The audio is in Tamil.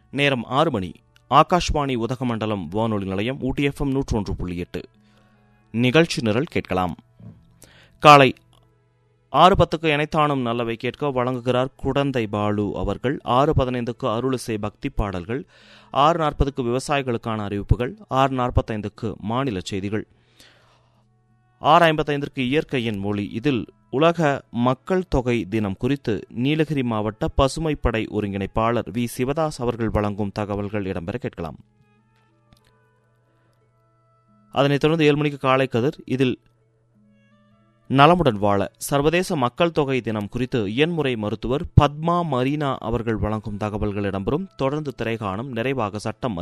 நேரம் ஆறு மணி ஆகாஷ்வாணி உதகமண்டலம் வானொலி நிலையம் ஊட்டி எஃப்எம் நூற்று ஒன்று புள்ளி எட்டு நிகழ்ச்சி நிரல் கேட்கலாம் காலை ஆறு பத்துக்கு இணைத்தானும் நல்லவை கேட்க வழங்குகிறார் குடந்தை பாலு அவர்கள் ஆறு பதினைந்துக்கு அருளிசை பக்தி பாடல்கள் ஆறு நாற்பதுக்கு விவசாயிகளுக்கான அறிவிப்புகள் ஆறு நாற்பத்தைந்துக்கு மாநில செய்திகள் ஆறு ஐம்பத்தைந்திற்கு இயற்கையின் மொழி இதில் உலக மக்கள் தொகை தினம் குறித்து நீலகிரி மாவட்ட பசுமைப்படை ஒருங்கிணைப்பாளர் வி சிவதாஸ் அவர்கள் வழங்கும் தகவல்கள் இடம்பெற கேட்கலாம் அதனைத் தொடர்ந்து ஏழு மணிக்கு காலை கதிர் இதில் நலமுடன் வாழ சர்வதேச மக்கள் தொகை தினம் குறித்து இயன்முறை மருத்துவர் பத்மா மரீனா அவர்கள் வழங்கும் தகவல்கள் இடம்பெறும் தொடர்ந்து திரைகாணும் நிறைவாக சட்டம்